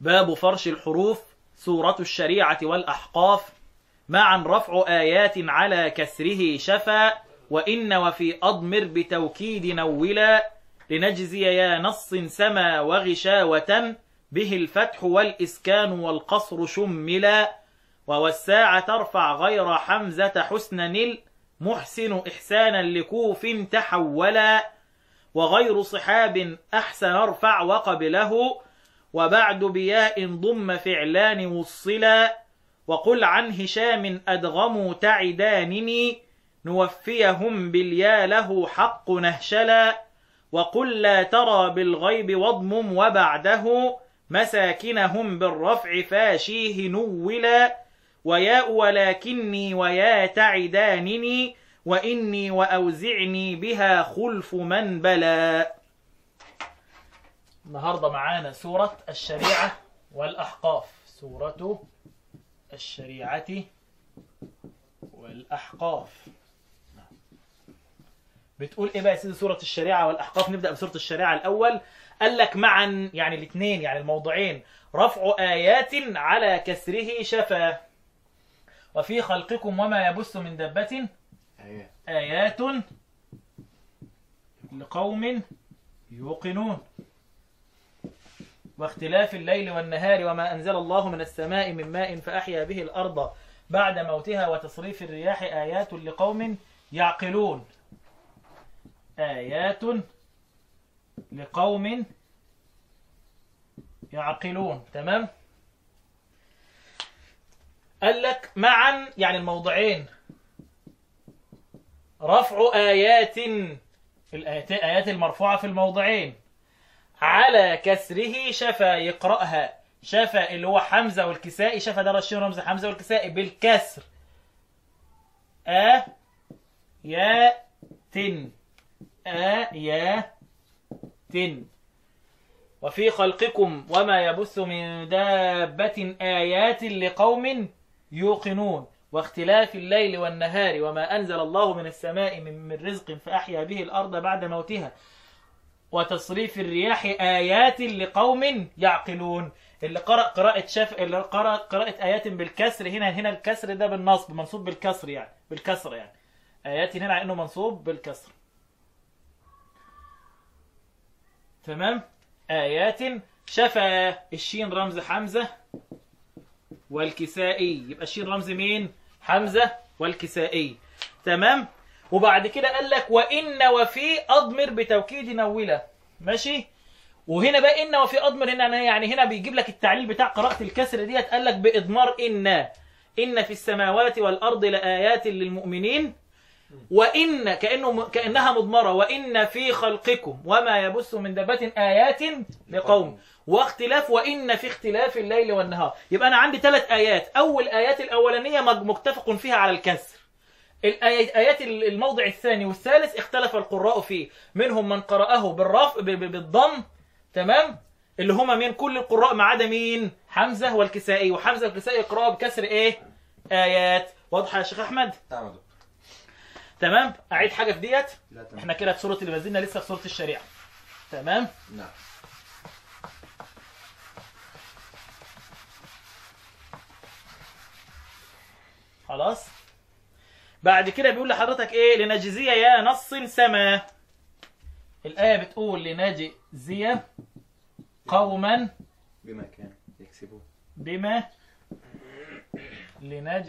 باب فرش الحروف سورة الشريعة والأحقاف معا رفع آيات على كسره شفا وإن وفي أضمر بتوكيد نولا لنجزي يا نص سما وغشاوة به الفتح والإسكان والقصر شملا ووساع ترفع غير حمزة حسنا المحسن إحسانا لكوف تحولا وغير صحاب أحسن ارفع وقبله وبعد بياء ضم فعلان وصلا وقل عن هشام أدغموا تعدانني نوفيهم باليا له حق نهشلا وقل لا ترى بالغيب واضمم وبعده مساكنهم بالرفع فاشيه نولا وياء ولكني ويا تعدانني وإني وأوزعني بها خلف من بلا النهاردة معانا سورة الشريعة والأحقاف سورة الشريعة والأحقاف بتقول ايه بقى يا سيدي سورة الشريعة والأحقاف نبدأ بسورة الشريعة الأول قال لك معا يعني الاثنين يعني الموضوعين رفع آيات على كسره شفا وفي خلقكم وما يبث من دبة آيات آيات لقوم يوقنون واختلاف الليل والنهار وما أنزل الله من السماء من ماء فأحيا به الأرض بعد موتها وتصريف الرياح آيات لقوم يعقلون آيات لقوم يعقلون تمام قال لك معا يعني الموضعين رفع آيات الآيات آيات المرفوعة في الموضعين على كسره شفا يقرأها شفا اللي هو حمزة والكسائي شفا ده رشين رمز حمزة والكسائي بالكسر آ يا تن آ يا تن وفي خلقكم وما يبث من دابة آيات لقوم يوقنون واختلاف الليل والنهار وما أنزل الله من السماء من من رزق فأحيا به الأرض بعد موتها وتصريف الرياح آيات لقوم يعقلون اللي قرأ قراءة شف اللي قرأ قراءة آيات بالكسر هنا هنا الكسر ده بالنصب منصوب بالكسر يعني بالكسر يعني آيات هنا على إنه منصوب بالكسر تمام آيات شفا الشين رمز حمزة والكسائي يبقى الشين رمز مين حمزة والكسائي تمام وبعد كده قال لك وإن وفي أضمر بتوكيد نولة ماشي وهنا بقى إن وفي أضمر هنا يعني هنا بيجيب لك التعليل بتاع قراءة الكسر ديت قال لك بإضمار إن إن في السماوات والأرض لآيات للمؤمنين وإن كأنه كأنها مضمرة وإن في خلقكم وما يبث من دابة آيات لقوم واختلاف وإن في اختلاف الليل والنهار يبقى أنا عندي ثلاث آيات أول آيات الأولانية مج- متفق فيها على الكسر الآيات آيات الموضع الثاني والثالث اختلف القراء فيه منهم من قرأه بالرفع ب- ب- بالضم تمام اللي هما من كل القراء ما عدا مين حمزة والكسائي وحمزة والكسائي يقرأوا بكسر ايه آيات واضحة يا شيخ أحمد نعم يا دكتور تمام أعيد حاجة في ديت لا تمام احنا كده في سورة اللي ما زلنا لسه في سورة الشريعة تمام نعم خلاص بعد كده بيقول لحضرتك ايه لنجزي يا نص سما الآية بتقول لنجزي قوما بما كان يكسبون بما لنج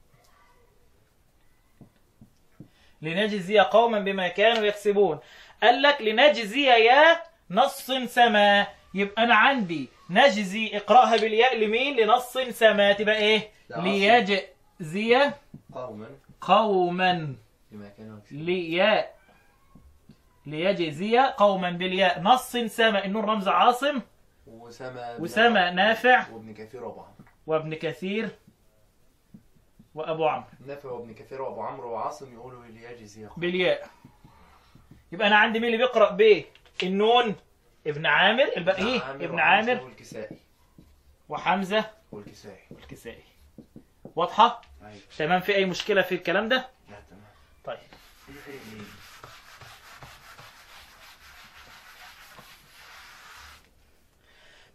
لنجزي قوما بما كانوا يكسبون قال لك لنجزي يا نص سما يبقى انا عندي نجزي اقراها بالياء لمين لنص سما تبقى ايه لا، ليجزي قوما قوما بما كانوا يكسبون لياء ليجزي قوما بالياء نص سما النون رمز عاصم وسما وسما نافع وابن كثير وابو عمرو وابن كثير وابو عمرو نافع وابن كثير وابو عمرو وعاصم يقولوا ليجزي قوما بالياء يبقى انا عندي مين اللي بيقرا ب النون ابن عامر الباقي ابن عامر والكسائي وحمزه والكسائي والكسائي واضحه ايوه تمام في اي مشكله في الكلام ده لا تمام طيب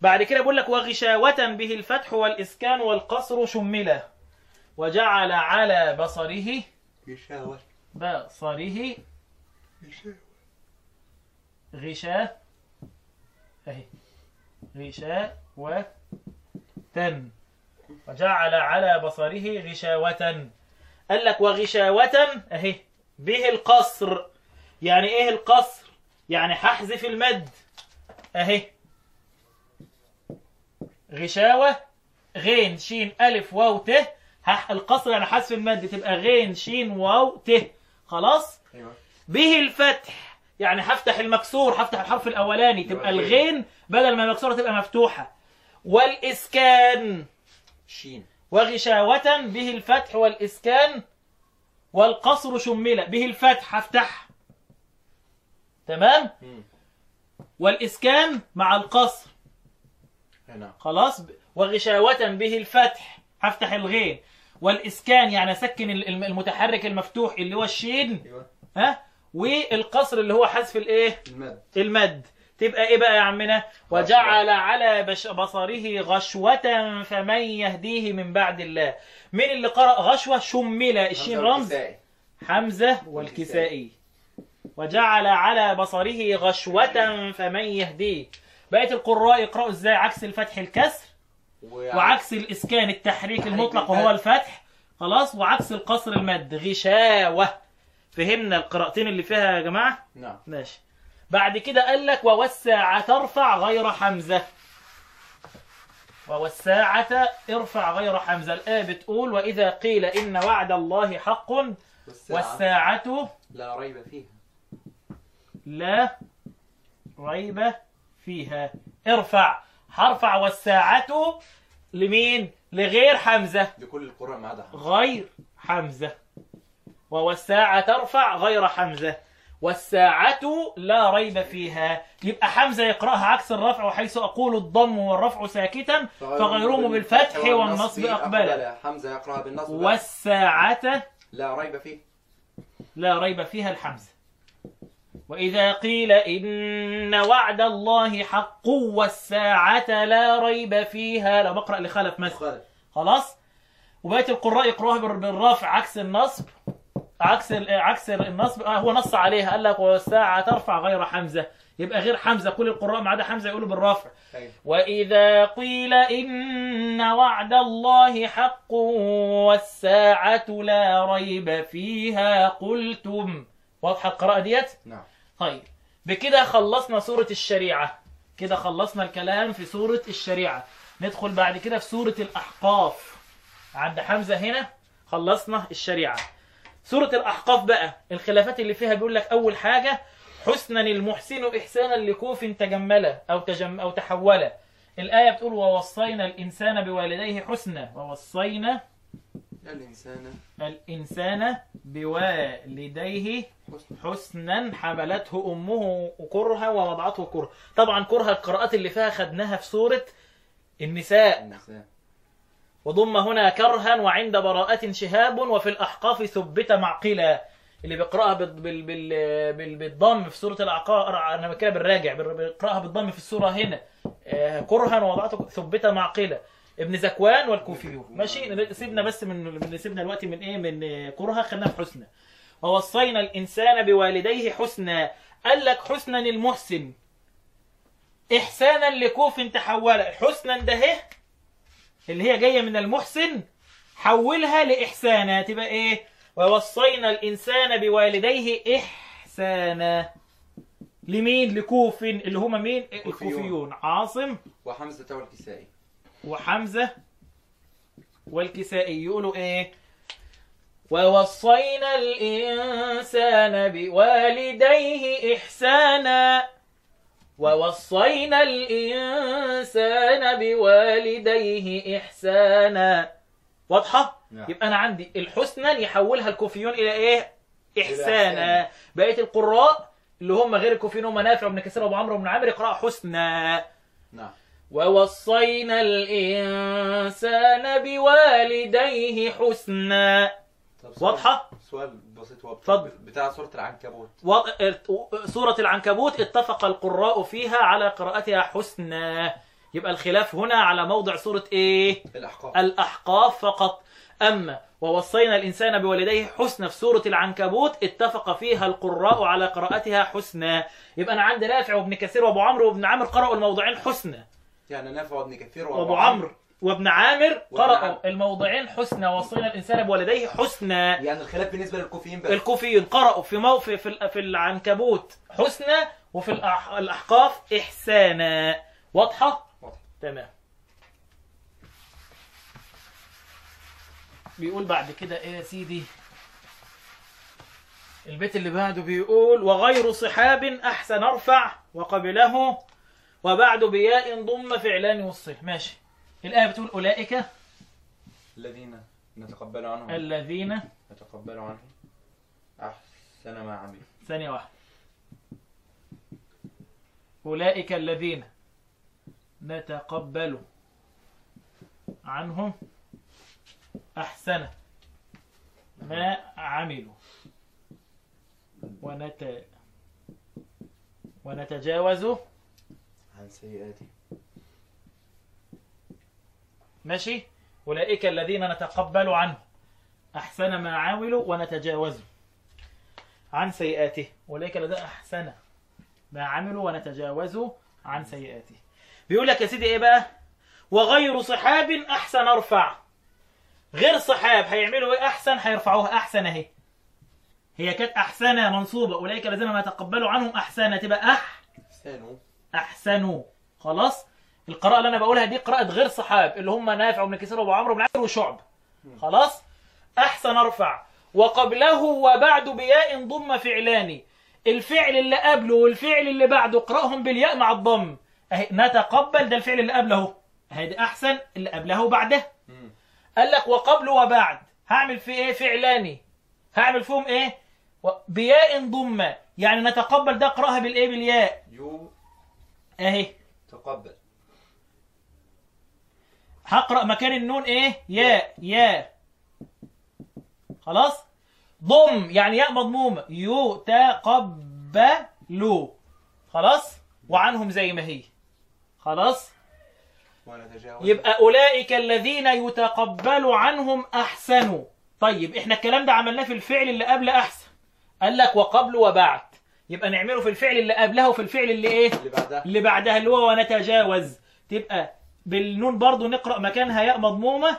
بعد كده بيقول لك وغشاوة به الفتح والإسكان والقصر شملة وجعل على بصره غشاوة بصره غشاء اهي غشاء وتن وجعل على بصره غشاوة قال لك وغشاوة اهي به القصر يعني ايه القصر يعني هحذف المد اهي غشاوة غين شين ألف واو ت هح القصر يعني حذف المد تبقى غين شين واو ت خلاص ايوه به الفتح يعني هفتح المكسور هفتح الحرف الاولاني تبقى الغين. الغين بدل ما مكسوره تبقى مفتوحه والاسكان شين وغشاوة به الفتح والاسكان والقصر شمل به الفتح هفتح تمام مم. والاسكان مع القصر هنا خلاص وغشاوة به الفتح هفتح الغين والاسكان يعني اسكن الم- المتحرك المفتوح اللي هو الشين ايوه ها والقصر اللي هو حذف الايه المد المد تبقى ايه بقى يا عمنا وجعل على بش بصره غشوة فمن يهديه من بعد الله مين اللي قرأ غشوة شمل الشين همزة رمز والكسائي. حمزة والكسائي وجعل على بصره غشوة فمن يهديه بقية القراء يقرأوا ازاي عكس الفتح الكسر وعكس الإسكان التحريك المطلق وهو الفتح خلاص وعكس القصر المد غشاوة فهمنا القراءتين اللي فيها يا جماعة نعم ماشي بعد كده قال لك ووسع ترفع غير حمزة ووساعة ارفع غير حمزة الآية بتقول وإذا قيل إن وعد الله حق والساعة والساعة لا ريب فيها لا ريب فيها ارفع هرفع والساعة لمين لغير حمزة لكل القراء ما عدا حمزة. غير حمزة والساعة ترفع غير حمزة والساعة لا ريب فيها يبقى حمزة يقرأها عكس الرفع وحيث أقول الضم والرفع ساكتا فغيرهم بالفتح والنصب أقبلا حمزة يقرأها بالنصب والساعة لا ريب فيه لا ريب فيها الحمزة وإذا قيل إن وعد الله حق والساعة لا ريب فيها لو بقرأ لخلف مثلا مخالف خلاص وبقيه القراء يقروها بال- بالرفع عكس النصب عكس ال- عكس النصب آه هو نص عليها قال لك والساعه ترفع غير حمزه يبقى غير حمزه كل القراء ما عدا حمزه يقولوا بالرفع أيوة. واذا قيل ان وعد الله حق والساعه لا ريب فيها قلتم واضحه القراءه ديت نعم طيب بكده خلصنا سورة الشريعة كده خلصنا الكلام في سورة الشريعة ندخل بعد كده في سورة الأحقاف عند حمزة هنا خلصنا الشريعة سورة الأحقاف بقى الخلافات اللي فيها بيقول لك أول حاجة حسنا المحسن إحسانا لكوف تجمل أو تجم أو تحول الآية بتقول ووصينا الإنسان بوالديه حسنا ووصينا الإنسان الإنسان بوالديه حسن حسنا حملته امه كرها ووضعته كرها طبعا كرها القراءات اللي فيها خدناها في سوره النساء النساء وضم هنا كرها وعند براءة شهاب وفي الأحقاف ثبت معقلا اللي بيقرأها بال... بال... بال... بال... بالضم في سورة الأعقاف أنا كده بالراجع بال- بيقرأها بالضم في السورة هنا آه، كرها ووضعته ثبت معقلا ابن زكوان والكوفيون ماشي سيبنا بس من من سيبنا الوقت من ايه من آه، كرها خلينا في حسنى ووصينا الإنسان بوالديه حسنا قال لك حسنا المحسن إحسانا لكوف تحول حسنا ده هي اللي هي جاية من المحسن حولها لإحسانا تبقى إيه ووصينا الإنسان بوالديه إحسانا لمين لكوف اللي هما مين الكوفيون. الكوفيون عاصم وحمزة والكسائي وحمزة والكسائي يقولوا إيه ووصينا الإنسان بوالديه إحسانا ووصينا الإنسان بوالديه إحسانا واضحة؟ نعم. يبقى أنا عندي الحسنى يحولها الكوفيون إلى إيه؟ إحسانا إحسانا. بقية القراء اللي هم غير الكوفيون هم نافع وابن كثير وابو عمرو وابن عامر يقرأوا حسنى نعم ووصينا الإنسان بوالديه حسنا طب سؤال- واضحة؟ سؤال بسيط هو اتفضل. بتاع سورة العنكبوت و- سورة العنكبوت اتفق القراء فيها على قراءتها حسنا يبقى الخلاف هنا على موضع سورة ايه الأحقاف الأحقاف فقط أما ووصينا الإنسان بوالديه حسنى في سورة العنكبوت اتفق فيها القراء على قراءتها حسنى يبقى أنا عندي نافع وابن كثير وأبو عمرو وابن عامر قرأوا الموضعين حسنى يعني نافع وابن كثير وأبو عمرو وابن عامر وابن قرأوا عامر. الموضعين حسنى ووصينا الإنسان بوالديه حسنى يعني الخلاف بالنسبة للكوفيين بس الكوفيين قرأوا في مو في في, في العنكبوت حسنى وفي الأح- الأحقاف إحسانا واضحة؟ واضح. تمام بيقول بعد كده ايه يا سيدي البيت اللي بعده بيقول وغير صحاب أحسن ارفع وقبله وبعد بياء ضم فعلان وصل ماشي الآية بتقول أولئك الذين نتقبل عنهم الذين نتقبل عنهم أحسن ما عملوا ثانية واحدة أولئك الذين نتقبل عنهم أحسن ما عملوا ونت ونتجاوز عن سيئاتهم ماشي أولئك الذين نتقبل عنهم أحسن ما عملوا ونتجاوز عن سيئاته أولئك الذين أحسن ما عملوا ونتجاوز عن سيئاته بيقول لك يا سيدي إيه بقى وغير صحاب أحسن ارفع غير صحاب هيعملوا إيه أحسن هيرفعوها أحسن أهي هي كانت أحسنة منصوبة أولئك الذين نتقبل عنهم أحسن تبقى أح إحسانوا احسنوا خلاص القراءة اللي انا بقولها دي قراءة غير صحاب اللي هم نافع وابن كثير وابو عمرو بن عامر وشعب خلاص احسن ارفع وقبله وبعد بياء ضم فعلان الفعل اللي قبله والفعل اللي بعده اقراهم بالياء مع الضم اهي نتقبل ده الفعل اللي قبله اهو اهي ده احسن اللي قبله وبعده مم. قال لك وقبل وبعد هعمل في ايه فعلان هعمل فيهم ايه و- بياء ضم يعني نتقبل ده اقراها بالايه بالياء يو اهي تقبل هقرأ مكان النون ايه ياء ياء خلاص ضم يعني ياء مضمومة يتقبلوا خلاص وعنهم زي ما هي خلاص ونتجاوز يبقى أولئك الذين يتقبل عنهم أحسنوا طيب احنا الكلام ده عملناه في الفعل اللي قبل أحسن قال لك وقبل وبعد يبقى نعمله في الفعل اللي قبله وفي الفعل اللي ايه اللي بعدها اللي بعدها اللي هو ونتجاوز تبقى بالنون برضو نقرأ مكانها ياء مضمومة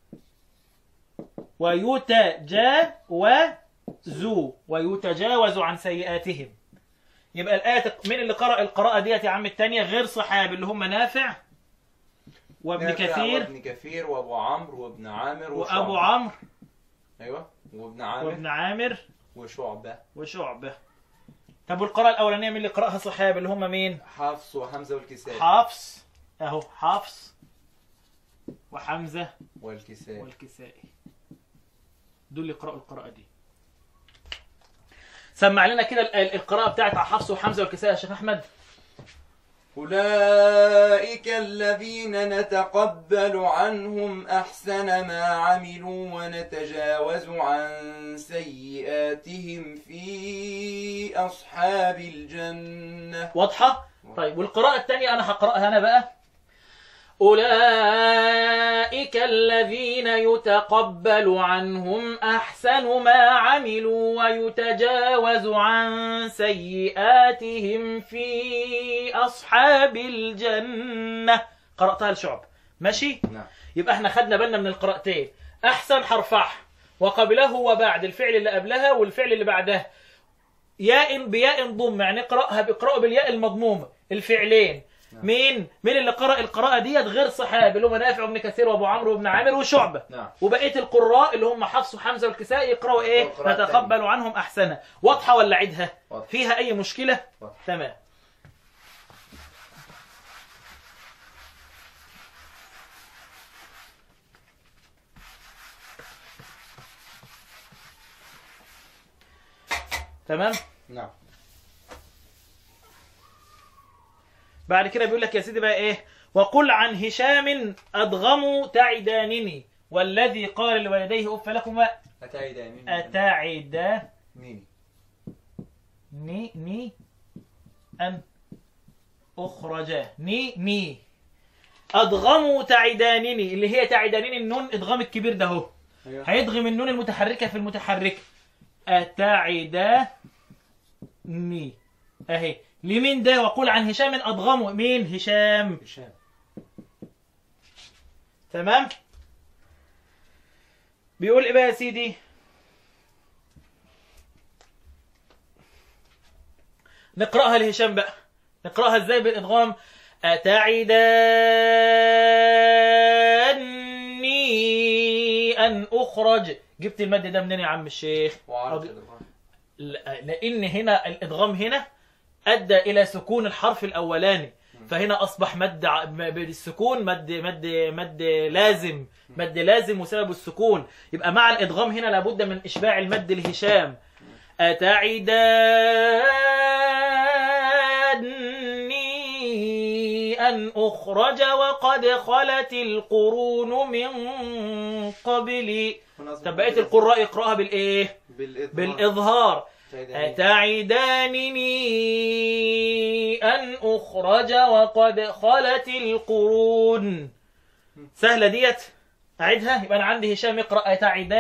ويتجاوزوا ويتجاوز عن سيئاتهم يبقى الآية تق- مين اللي قرأ القراءة ديت يا عم التانية غير صحاب اللي هم نافع وابن نافع كثير وابن كثير وابو عمرو وابن عامر وأبو وشعبة. عمرو ايوه وابن عامر وابن عامر وشعبة وشعبة طب والقراءة الأولانية مين اللي قرأها صحاب اللي هم مين؟ حفص وحمزة والكسائي حفص أهو حفص وحمزة والكسائي والكسائي دول اللي يقرأوا القراءة دي سمع لنا كده ال- ال- القراءة بتاعت حفص وحمزة والكسائي يا شيخ أحمد أولئك الذين نتقبل عنهم أحسن ما عملوا ونتجاوز عن سيئاتهم في أصحاب الجنة واضحة؟ طيب والقراءة الثانية أنا هقرأها أنا بقى أولئك الذين يتقبل عنهم أحسن ما عملوا ويتجاوز عن سيئاتهم في أصحاب الجنة قرأتها لشعب ماشي؟ نعم يبقى احنا خدنا بالنا من القراءتين احسن حرفها وقبله وبعد الفعل اللي قبلها والفعل اللي بعدها ياء بياء ضم يعني اقراها بيقرأوا بالياء المضمومه الفعلين نعم. مين مين اللي قرأ القراءة ديت غير صحابي اللي هم نافع وابن كثير وابو عمرو وابن عامر وشعبة نعم وبقية القراء اللي هم حفص وحمزة والكسائي يقرأوا ايه القراءة نتقبل عنهم احسنها واضحة ولا عيدها واضح. فيها اي مشكلة واضح. تمام تمام نعم بعد كده بيقول لك يا سيدي بقى ايه وقل عن هشام ادغم تعدانني والذي قال لوالديه اف لكما أتعيد مين اتعدانني مين ني ان اخرجا ني ني أضغموا تعدانني اللي هي تعدانني النون إضغام الكبير ده اهو ايوه هيضغم النون المتحركة في المتحركة أتعداني أهي لمين ده وقول عن هشام أضغمه مين هشام هشام تمام بيقول ايه بقى يا سيدي نقراها لهشام بقى نقراها ازاي بالادغام اتعداني ان اخرج جبت المد ده منين يا عم الشيخ وعرض أض- الإضغام. لا- لان هنا الادغام هنا ادى الى سكون الحرف الاولاني فهنا اصبح مد ع- م- بالسكون مد مد مد لازم مد لازم وسبب السكون يبقى مع الادغام هنا لابد من اشباع المد لهشام اتعداني ان اخرج وقد خلت القرون من قبلي هنا أصبح طب بقيه بالإضغام. القراء يقراها بالايه بالإضغام بالاظهار تعيداني. أتعدانني أن أخرج وقد خلت القرون سهلة ديت أعيدها يبقى أنا عندي هشام يقرأ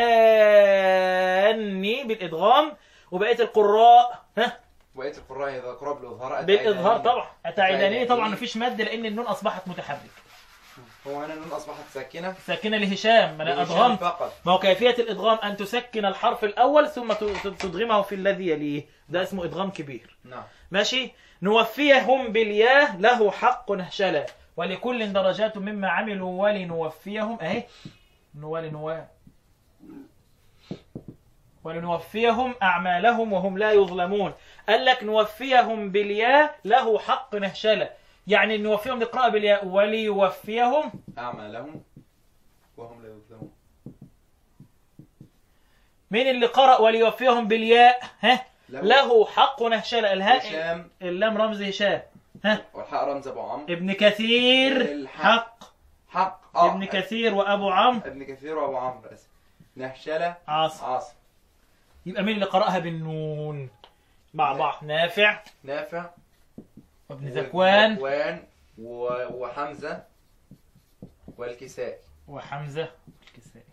أتعداني بالإدغام وبقية القراء ها بقية القراء إذا قرأ بالإظهار بالإظهار أتعيداني. طبعا أتعداني أتعداني. طبعا مفيش مد لأن النون أصبحت متحرك هو هنا النون أصبحت ساكنة ساكنة لهشام ما أنا لهشام أدغمت فقط ما هو كيفية الإدغام أن تسكن الحرف الأول ثم تدغمه في الذي يليه ده اسمه إدغام كبير نعم ماشي نوفيهم بالياه له حق نهشلا ولكل درجات مما عملوا ولنوفيهم اهي ولنو ولنوفيهم أعمالهم وهم لا يظلمون قال لك نوفيهم بالياء له حق نهشلة يعني نوفيهم نقرأ بالياء وليوفيهم أعمالهم وهم لا يظلمون مين اللي قرأ وليوفيهم بالياء ها له حق نهشلة الهاء هشام اللام رمز هشام ها والحاء رمز أبو عمرو ابن كثير الحق. حق حق آه. ابن كثير وأبو عمرو ابن كثير وأبو عمرو آسف نهشلة عاصم عاصم يبقى مين اللي قرأها بالنون مع بعض نافع نافع وابن ذكوان ذكوان و- وحمزة والكسائي وحمزة الكسائي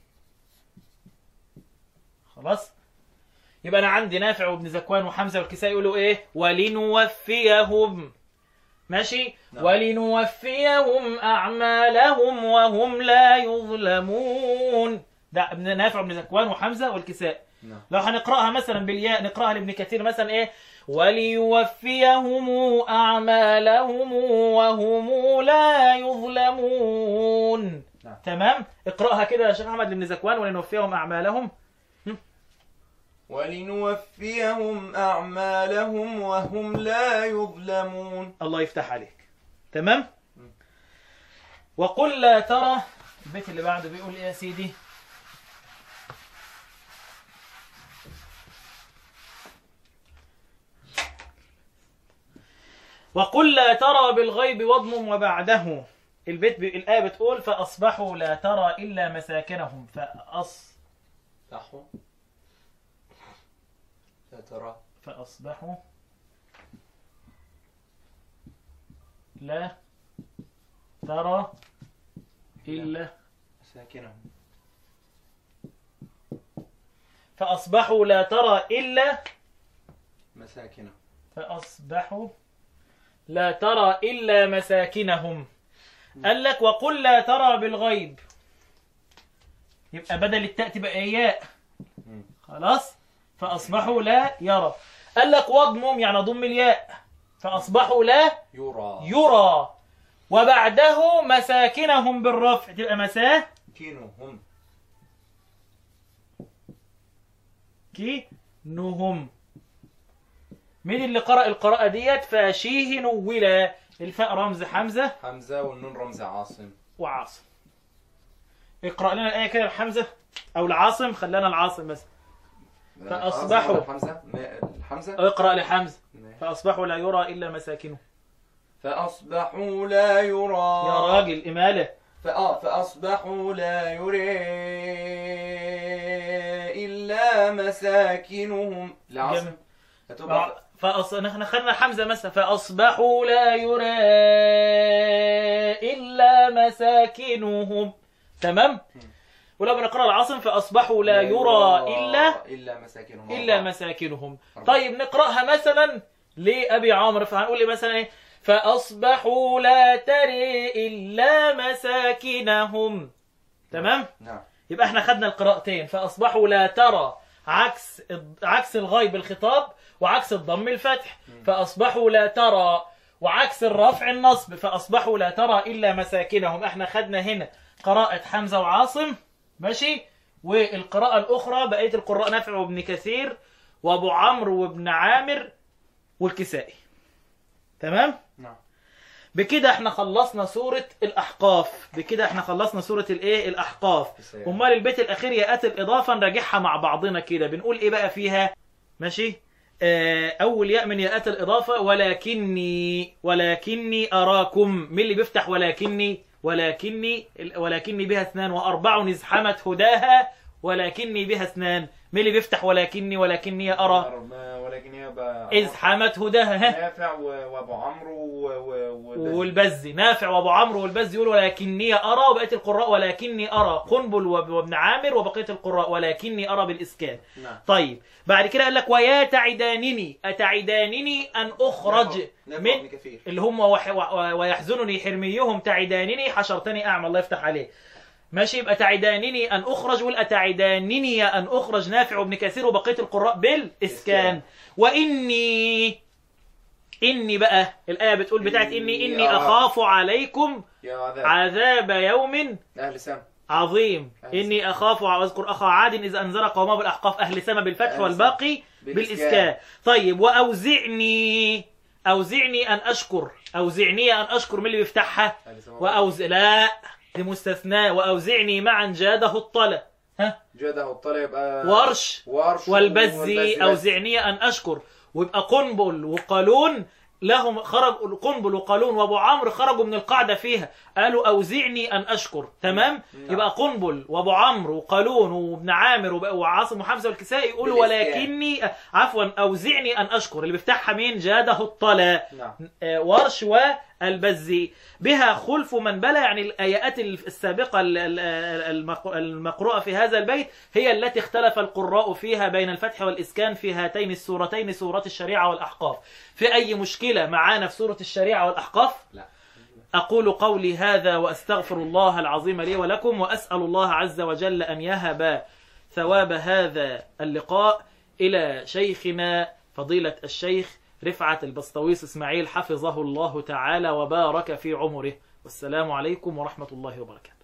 خلاص يبقى أنا عندي نافع وابن ذكوان وحمزة والكسائي يقولوا إيه ولنوفيهم ماشي نعم. ولنوفيهم أعمالهم وهم لا يظلمون ده ابن نافع وابن ذكوان وحمزة والكسائي نعم لو هنقرأها مثلا بالياء نقرأها لابن كثير مثلا ايه وليوفيهم أعمالهم وهم لا يظلمون نعم. تمام اقرأها كده يا شيخ أحمد لابن زكوان ولنوفيهم أعمالهم ولنوفيهم أعمالهم وهم لا يظلمون الله يفتح عليك تمام م. وقل لا ترى البيت اللي بعده بيقول ايه يا سيدي وقل لا ترى بالغيب واضمم وبعده البيت بي... الآية بتقول فأصبحوا لا ترى إلا مساكنهم فأص صحوا لا ترى فأصبحوا لا ترى إلا ساكنهم فأصبحوا لا ترى إلا مساكنهم فأصبحوا لا ترى إلا مساكنهم قال لك وقل لا ترى بالغيب يبقى بدل التاء تبقى إياء مم. خلاص فأصبحوا لا يرى قال لك واضمم يعني ضم الياء فأصبحوا لا يرى يرى وبعده مساكنهم بالرفع تبقى مساه كينهم نهم مين اللي قرأ القراءة ديت فاشيه نولا الفاء رمز حمزة حمزة والنون رمز عاصم وعاصم اقرأ لنا الآية كده لحمزة أو لعاصم خلانا العاصم بس فأصبحوا. حمزة ما- الحمزة اقرأ لحمزة ماشي. فأصبحوا لا يرى إلا مساكنه فأصبحوا لا يرى يا راجل إمالة فأ- فأصبحوا لا يرى إلا مساكنهم العاصم جميل. هتبقى فأص... نحن خدنا حمزة مثلا فأصبحوا لا يرى إلا مساكنهم تمام ولو بنقرأ العاصم فأصبحوا لا يرى إلا إلا مساكنهم إلا أربعة. مساكنهم أربعة. طيب نقرأها مثلا لأبي عمرو فهنقول لي مثلا إيه فأصبحوا لا تري إلا مساكنهم تمام نعم يبقى احنا خدنا القراءتين فأصبحوا لا ترى عكس عكس الغيب الخطاب وعكس الضم الفتح فأصبحوا لا ترى وعكس الرفع النصب فأصبحوا لا ترى إلا مساكنهم احنا خدنا هنا قراءة حمزة وعاصم ماشي والقراءة الأخرى بقية القراء نافع وابن كثير وأبو عمرو وابن عامر والكسائي تمام نعم بكده احنا خلصنا سورة الأحقاف بكده احنا خلصنا سورة الايه الأحقاف السيئة. امال البيت الأخير يأتي الإضافة نراجعها مع بعضنا كده بنقول ايه بقى فيها ماشي آه، أول ياء من ياءات الإضافة ولكني ولكني أراكم مين اللي بيفتح ولكني ولكني ولكني بها اثنان وأربع ازحمت هداها ولكني بها اثنان مين اللي بيفتح ولكني ولكني أرى أربعة، ولكن يبقى ازحمت هداها ها نافع و- وابو عمرو و- و- والبزي. والبزي نافع وابو عمرو والبزي يقول ولكني ارى وبقيه القراء ولكني ارى قنبل وب- وابن عامر وبقيه القراء ولكني ارى بالاسكان نعم طيب بعد كده قال لك ويا تعدانني اتعدانني ان اخرج نافع من ابن كثير اللي هم وح- و- ويحزنني حرميهم تعدانني حشرتني اعمى الله يفتح عليه ماشي يبقى تعدانني ان اخرج ولا تعدانني ان اخرج نافع وابن كثير وبقيه القراء بالاسكان إسكان. واني اني بقى الايه بتقول بتاعت اني إني اني أرى. اخاف عليكم يا عذاب عذاب يوم أهل سام عظيم أهل اني اخاف واذكر اخا عاد اذ انذر قومه بالاحقاف اهل سما بالفتح أهل والباقي بالإسكان. بالاسكان طيب واوزعني اوزعني ان اشكر اوزعني ان اشكر من اللي بيفتحها أهل سام واوز لا دي مستثناء واوزعني معا جاده الطلا ها جده الطلع يبقى ورش ورش والبزي اوزعني ان اشكر ويبقى قنبل وقالون لهم خرج قنبل وقالون وابو عمرو خرجوا من القاعده فيها قالوا اوزعني ان اشكر تمام نعم. يبقى قنبل وابو عمرو وقالون وابن عامر وب- وعاصم وحمزه والكسائي يقولوا بالإسكان. ولكني عفوا اوزعني ان اشكر اللي بيفتحها مين جاده الطلا نعم آه، ورش والبزي بها خلف من بلى يعني الآيات السابقة ال- ال- المق- المقروءة في هذا البيت هي التي اختلف القراء فيها بين الفتح والإسكان في هاتين السورتين سورة الشريعة والأحقاف في أي مشكلة معانا في سورة الشريعة والأحقاف لا أقول قولي هذا وأستغفر الله العظيم لي ولكم وأسأل الله عز وجل أن يهب ثواب هذا اللقاء إلى شيخنا فضيلة الشيخ رفعت البسطويس إسماعيل حفظه الله تعالى وبارك في عمره والسلام عليكم ورحمة الله وبركاته